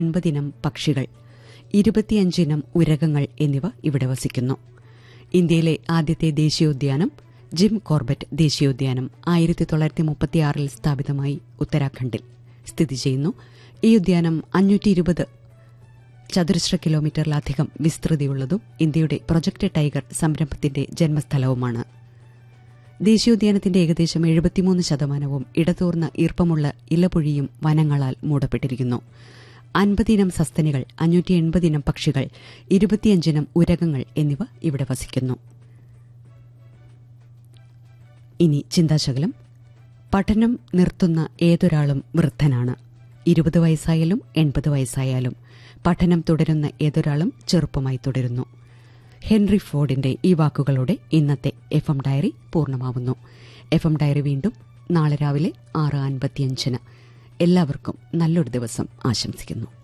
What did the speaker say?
എൺപതിനം പക്ഷികൾ ഇരുപത്തിയഞ്ചിനം ഉരകങ്ങൾ എന്നിവ ഇവിടെ വസിക്കുന്നു ഇന്ത്യയിലെ ആദ്യത്തെ ദേശീയോദ്യാനം ജിം കോർബറ്റ് ദേശീയോദ്യാനം ആയിരത്തി തൊള്ളായിരത്തി മുപ്പത്തിയാറിൽ സ്ഥാപിതമായി ഉത്തരാഖണ്ഡിൽ സ്ഥിതി ചെയ്യുന്നു ഈ ഉദ്യാനം അഞ്ഞൂറ്റി ഇരുപത് ചതുരശ്ര കിലോമീറ്ററിലധികം വിസ്തൃതിയുള്ളതും ഇന്ത്യയുടെ പ്രൊജക്ട് ടൈഗർ സംരംഭത്തിന്റെ ജന്മസ്ഥലവുമാണ് ദേശീയോദ്യാനത്തിന്റെ ഏകദേശം എഴുപത്തിമൂന്ന് ശതമാനവും ഇടതൂർന്ന ഈർപ്പമുള്ള ഇലപൊഴിയും വനങ്ങളാൽ മൂടപ്പെട്ടിരിക്കുന്നു അൻപതിനം സസ്തനികൾ അഞ്ഞൂറ്റി എൺപതിനം പക്ഷികൾ ഇരുപത്തിയഞ്ചിനം ഉരകങ്ങൾ എന്നിവ ഇവിടെ വസിക്കുന്നു ഇനി ചിന്താശകലം പഠനം നിർത്തുന്ന ഏതൊരാളും വൃദ്ധനാണ് ഇരുപത് വയസ്സായാലും എൺപത് വയസ്സായാലും പഠനം തുടരുന്ന ഏതൊരാളും ചെറുപ്പമായി തുടരുന്നു ഹെൻറി ഫോർഡിന്റെ ഈ വാക്കുകളോടെ ഇന്നത്തെ എഫ് എം ഡയറി പൂർണ്ണമാവുന്നു എഫ് എം ഡയറി വീണ്ടും നാളെ രാവിലെ ആറ് അൻപത്തിയഞ്ചിന് എല്ലാവർക്കും നല്ലൊരു ദിവസം ആശംസിക്കുന്നു